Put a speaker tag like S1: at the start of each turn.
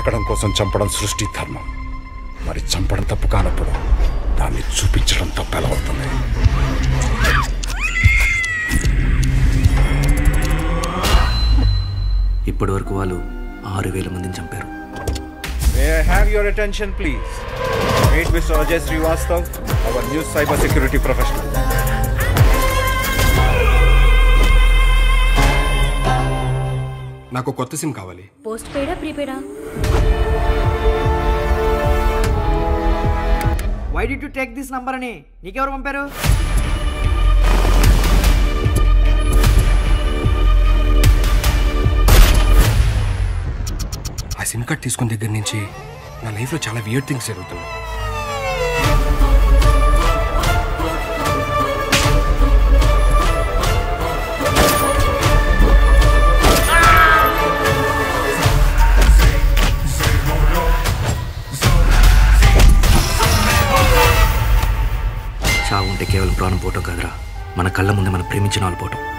S1: వెతకడం కోసం చంపడం సృష్టి ధర్మం మరి చంపడం తప్పు కానప్పుడు దాన్ని చూపించడం తప్పు ఎలా అవుతుంది
S2: ఇప్పటి వరకు వాళ్ళు ఆరు వేల మందిని చంపారు
S1: May I have your attention, please? Meet Mr. Ajay Srivastav, our new cyber security professional.
S3: నాకు కొత్త సిమ్ కావాలి
S4: పోస్ట్ పెయిడా ప్రీపెయిడా
S5: why did to take this number అని నీకెవరు పంపారు
S3: ఆ సిమ్ కార్డ్ తీసుకున్న దగ్గర నుంచి నా లైఫ్లో చాలా వియర్ థింగ్స్ జరుగుతున్నాయి
S2: చావు ఉంటే కేవలం ప్రాణం పోవటం కాదురా మన కళ్ళ ముందే మనం ప్రేమించిన వాళ్ళు పోవటం